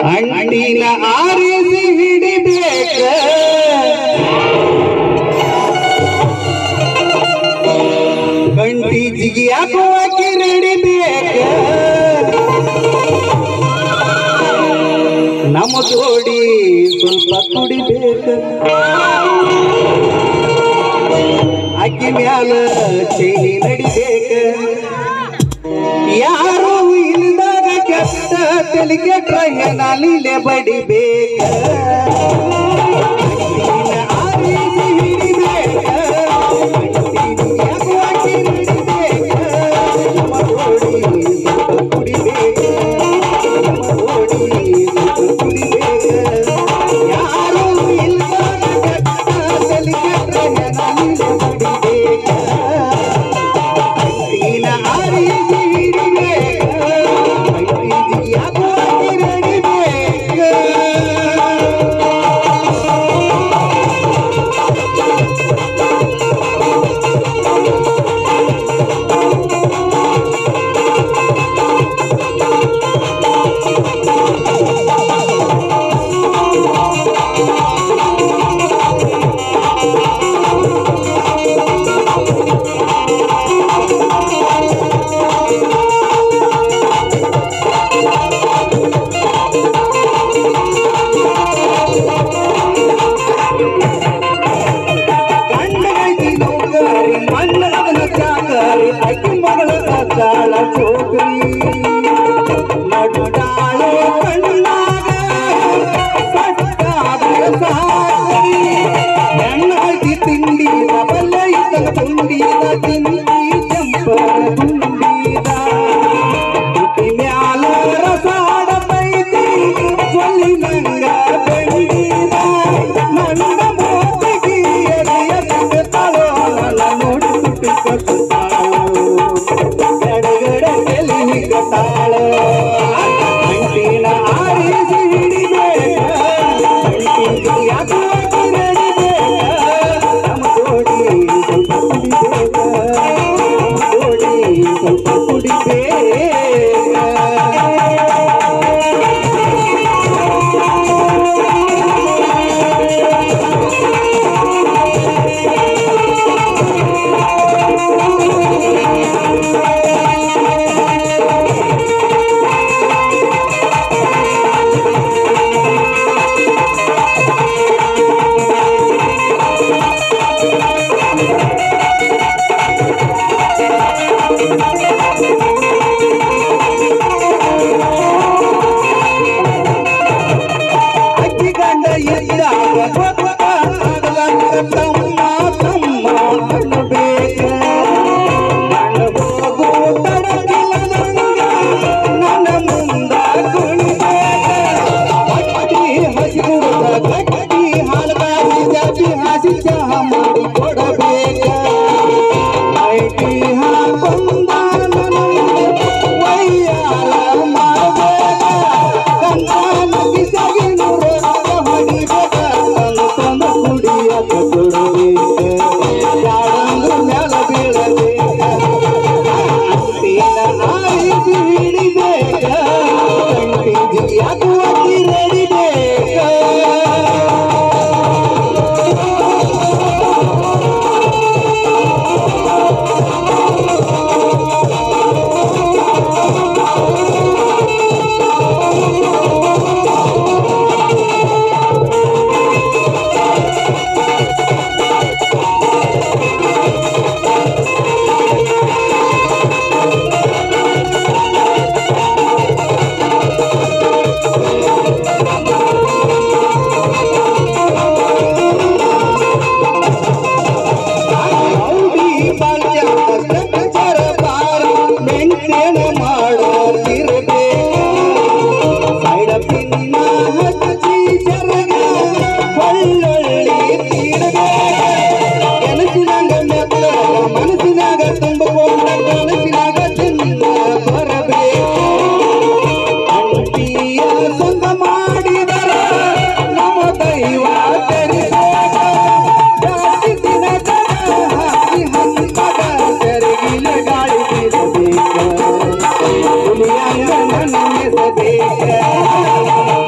ಅಂಟಿನ ಆರಿಸಿ ಹಿಡಿಬೇಕ ಗಂಟಿ ಜಿಗಿ ಹಾಕುವಾಕಿ ನಡಿಬೇಕ ನಮ್ಮ ಜೋಡಿ ಸ್ವಲ್ಪ ಕುಡಿಬೇಕ ಅಕ್ಕಿ ಮ್ಯಾಲ ಚೈನಿ ನಡಿಬೇಕ ಯಾರು ಇಲ್ದಾಗ ಕೆಟ್ಟ ತಲೆ ಕೆಟ್ರ ಹೆಣಲಿಲೆ ಬಡಿಬೇಕ ನಿನ್ನ ಆರಿಸಿ ಹಿಡಿಬೇಕ. ಅಂಟಿನ ಯಾಕುವಾಕಿ ನಡಿಬೇಕ. ನಮ್ಮ ಜೋಡಿ ಸ್ವಲ್ಪ ಕುಡಿಬೇಕ. ನಮ್ಮ ಜೋಡಿ ಸ್ವಲ್ಪ ಕುಡಿಬೇಕ. ಯಾರು ಇಲ್ದಾಗ ಕೆಟ್ಟ ತಲೆ ಕೆಟ್ರ ಹೆಣಲಿಲೆ ಬಡಿಬೇಕ ನೀನ ಆರಿಸಿ ಹಿಡಿಬೇಕ. ಅಂಟಿನ ಯಾಕುವಾಕಿ ನಡಿಬೇಕ. ಗಂಡಗೈತಿ ನೌಕರಿ ಮಣ್ಣದನ ಚಾಕರಿ ಅಕ್ಕಿ ಮಗಳ ಅದ್ದಾಳ ಚೋಕರಿ ನಡುತ್ತಾಳೆ ಕಣ್ಣಾಗ ಸಟ್ಟಾದ ಸಾಕರಿ ಹೆಣ್ಣೈತಿ ತಿಂಡಿ ಬಲ್ಲ ಇದ್ದ ತುಂಡಿದ ತಿಂಡಿ ಚಂಪರ ತುಂಡಿದ ಹುಟ್ಟಿ ಮ್ಯಾಲ ರಸಾಡ ಬೈತಿ ಜೊಲ್ಲಿ ನಂಗ ಬೆಂಡಿದ ನನ್ನ ಮೋತಿಗೆ ಎದೆಯ ಬಿಡ್ತಾಳೋ ನನ್ನ ನೋಡಿ ಬಿಟ್ಟು ಕಟ್ಟಾಳೋ ಗಡಗಡ ತಲೆ ಹಿಗ್ಗತಾಳೋ ಅಂಟಿನ ಆರಿಸಿ ಹಿಡಿಬೇಕ ಅಂಟಿನ ಯಾಕೋ ನಡಿಬೇಕ ನಮ್ಮ ಜೋಡಿ ಸ್ವಲ್ಪ ಕುಡಿಬೇಕ ನಮ್ಮ ಜೋಡಿ ಸ್ವಲ್ಪ ಕುಡಿಬೇಕ ಅಕ್ಕಿ ಗಂಡ ಇದ್ದಾಗ ಗೊತ್ತ ಆಗಲಂಗ ತಮ್ಮ ತಮ್ಮ ಅನ್ನಬೇಕ ನನ್ನ ಹೋಗು ತಡಕಿಲ್ಲ ನಂಗ ನನ್ನ ಮುಂದ ಕುಣಿಬೇಕ ಅಕ್ಕಿ ಹಸಿ ಕುಡ್ದ ಗಟ್ಟಿ ಹಾಲು ಕಾಸಿ ಜಾತಿ ಹಾಸಿ ಚಹ ಮಾಡಿ ಕೊಡಬೇಕ ಐಟಿ ಹಾಕೊಂಡ ನನ್ನ ವಯ್ಯಾಲ ಮಾಡಬೇಕ ಗಂಗಾನ ಬಿಸಾಗಿ ನೂರು ಹೊಡಿಬೇಕ ತಂದು ತಂದು ಕುಡಿಯಕ ಕೊಡಬೇಕ ಯಾರಂದು ಮ್ಯಾಲ ಬೀಳಬೇಕ ಅಂತಿನ ಆರಿಸಿ ಹಿಡಿಬೇಕ ಕಂಟಿ ಜಿಗಿಯಾಕುವಾಗಿ ನಡಿಬೇಕ ರೌಡಿ ಬಾಳ್ಯಾಕ ಸ್ಟ್ರಕ್ಚರ್ ಬಾರ ಮೇಂಟೇನ್ ಮಾಡೋದಿರ್ಬೇಕು ಸೈಡ ಪಿನ್ನ ಹಚ್ಚಿ ಜರಗ ಒಳ್ಳೊಳ್ಳಿ ತೀಡಬೇಕು ಕೆಲಸಿನಾಗ ಮೆತ್ತ ಮನಸ್ಸಿನಾಗ ತುಂಬಿಕೊಂಡ ಕನಸಿನಾಗ ತಿನ್ನ ಬರಬೇಕು ಅಂಟಿಯ ಸಂಗ ಮಾಡಿದರ ನಮ್ಮ ದೈವ ತೆರಿಬೇಕು ಜಾಸ್ತಿ ದಿನ ಹಾಕಿ ಹಂತದ ತೆರಗಿಲ ಗಾಳಿ ಬೀಸಬೇಕು ಹುಲಿಯಂಗ ನನ್ನ ಮೆಸಬೇಕು